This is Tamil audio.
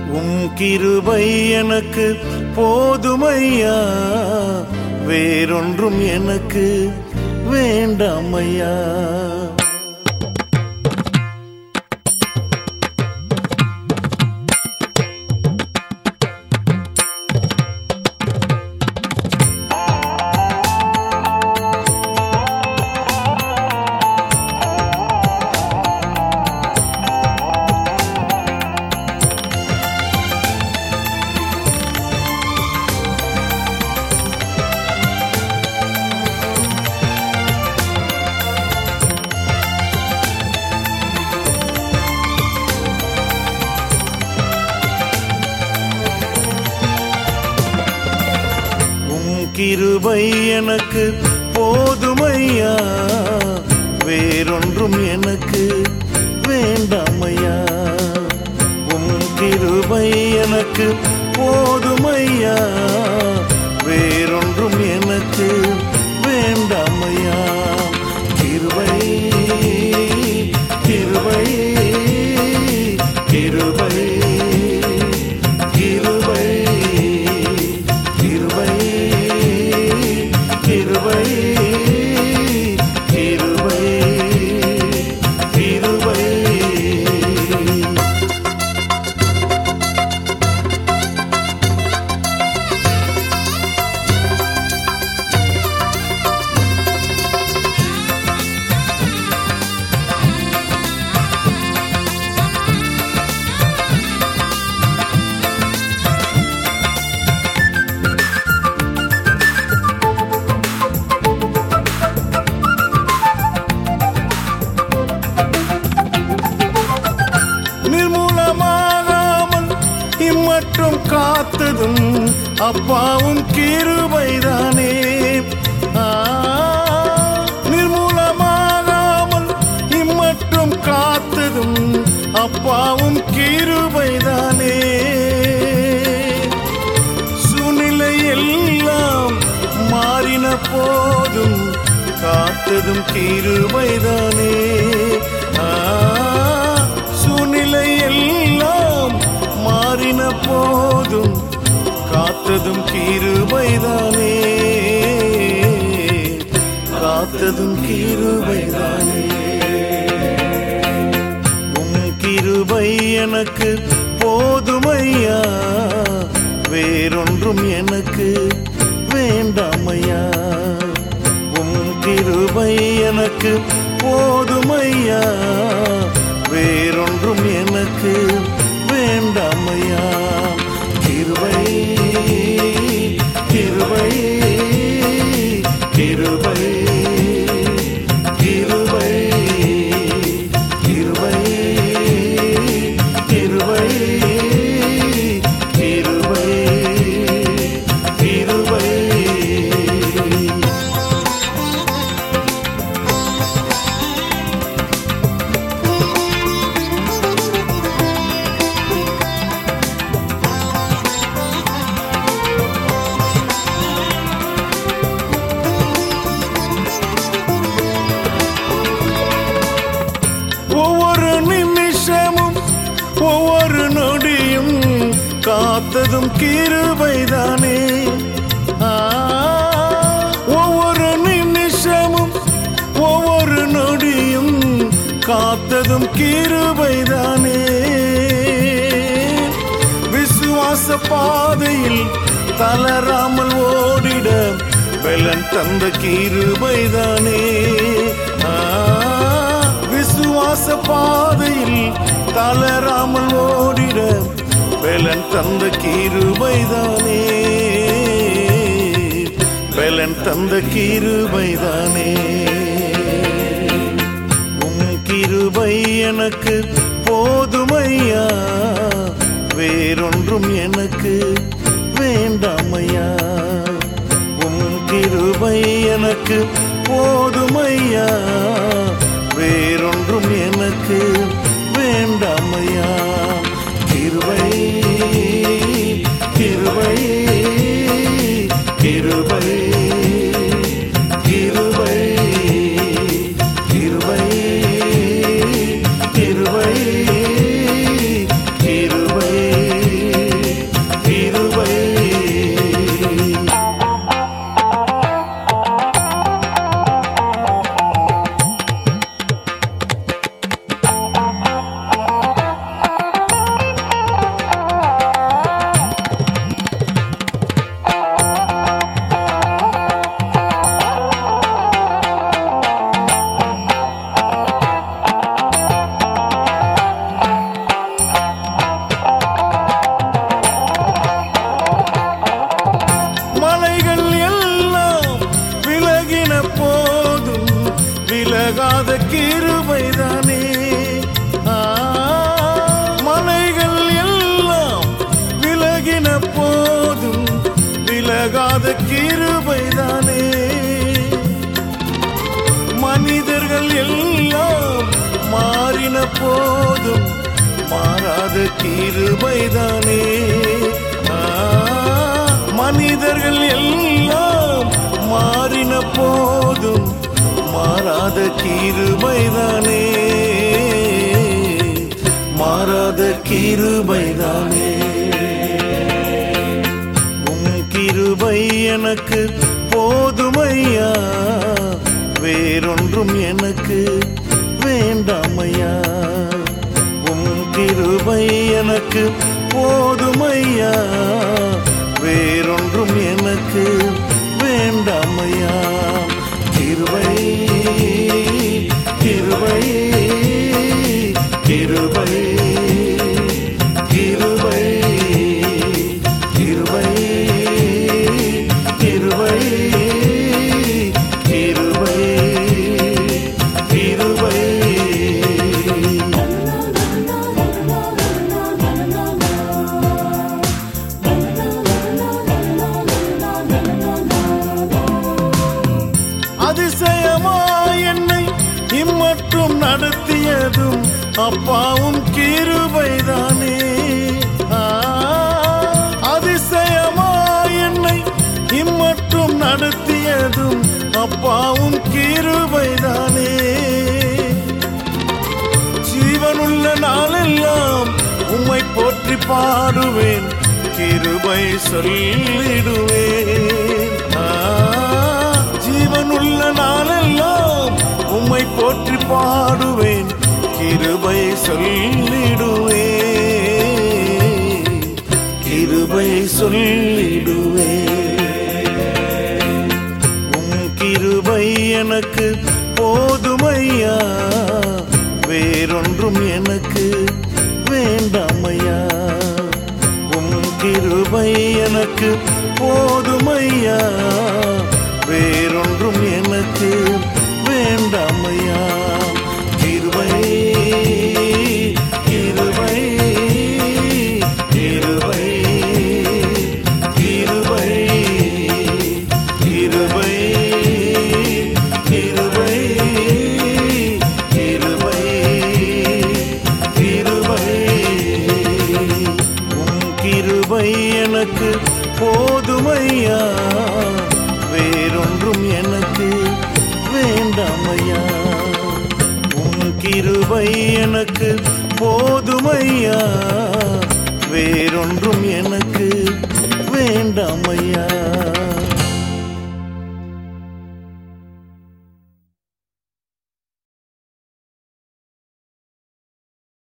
உம் கிருபை எனக்கு போதுமையா வேறொன்றும் எனக்கு வேண்டாமையா உம் கிருபை எனக்கு போதுமையா வேறொன்றும் எனக்கு வேண்டாமையா உம் கிருபை எனக்கு போதுமையா வேறொன்றும் எனக்கு வேண்டாமையா கிருபை கிருபை கிருபை கிருபை கிருபை கிருபை கிருபை கிருபை நிர்மூலமாகாமல் இம்மற்றும் காத்ததும் அப்பாவும் கிருபைதானே ஆ, நிர்மூலமாகாமல் இம்மற்றும் காத்ததும் அப்பாவும் கிருபைதானே சூழ்நிலை எல்லாம் மாறின போதும் காத்ததும் கிருபைதானே ஆ, சூழ்நிலை எல்லாம் மாறின போதும் காத்ததும் கிருபைதானே காத்ததும் கிருபைதானே உம் கிருபை எனக்கு போதுமையா வேறொன்றும் எனக்கு வேண்டாமையா உம் கிருபை எனக்கு போதுமையா வேறொன்றும் எனக்கு வேண்டாமையா கிருபை கிருபை கிருபை கிருபை கிருபை கிருபை கிருபை கிருபை ஒவ்வொரு நிமிஷமும் ஒவ்வொரு நொடியும் காத்ததும் கிருபைதானே ஆ, ஒவ்வொரு நிமிஷமும் ஒவ்வொரு நொடியும் காத்ததும் கிருபைதானே விசுவாச பாதையில் தளராமல் ஓடிட பலன் தந்த கிருபைதானே ஆ, விசுவாச பாதையில் தளராமல் ஓடிட பலன் தந்த கிருபைதானே பலன் தந்த கிருபைதானே உம் கிருபை எனக்கு போதுமையா வேறொன்றும் எனக்கு வேண்டாமையா உம் கிருபை எனக்கு போதுமையா வேறொன்றும் எனக்கு வேண்டாமையா கிருபை கிருபை கிருபை கிருபை கிருபை கிருபை கிருபை கிருபைதானே மனிதர்கள் எல்லாம் மாறின போதும் மாறாத கிருபைதானே ஆ, மனிதர்கள் எல்லாம் மாறின போதும் மாறாத கிருபைதானே மாறாத கிருபைதானே உம் கிருபை எனக்கு போதுமையா வேறொன்றும் எனக்கு வேண்டாமையா உம் கிருபை எனக்கு போதுமையா வேறொன்றும் எனக்கு வேண்டாமையா கிருபை கிருபை கிருபை கிருபை கிருபை கிருபை கிருபை கிருபை அதிசயமா என்னை இம்மற்றும் நடத்தியதும் அப்பாவும் கிருபைதானே ஆ, அதிசயமா என்னை இம்மற்றும் நடத்தியதும் அப்பாவும் கிருபைதானே ஜீவனுள்ள நாளெல்லாம் உம்மை போற்றி பாடுவேன் கிருபை சொல்லிடுவேன் ஆ, ஜீவனுள்ள நாளெல்லாம் உம்மை போற்றி பாடுவேன் கிருபை சொல்லிடுவேன் கிருபை சொல்லிடுவேன் உம் கிருபை எனக்கு போதுமையா வேறொன்றும் எனக்கு வேண்டாமையா உம் கிருபை எனக்கு போதுமையா வேறொன்றும் எனக்கு வேண்டாமையா கிருபை கிருபை கிருபை கிருபை கிருபை கிருபை கிருபை கிருபை உம் கிருபை எனக்கு போதுமையா வேறொன்றும் எனக்கு வேண்டாமையா உம் கிருபை எனக்கு போதுமையா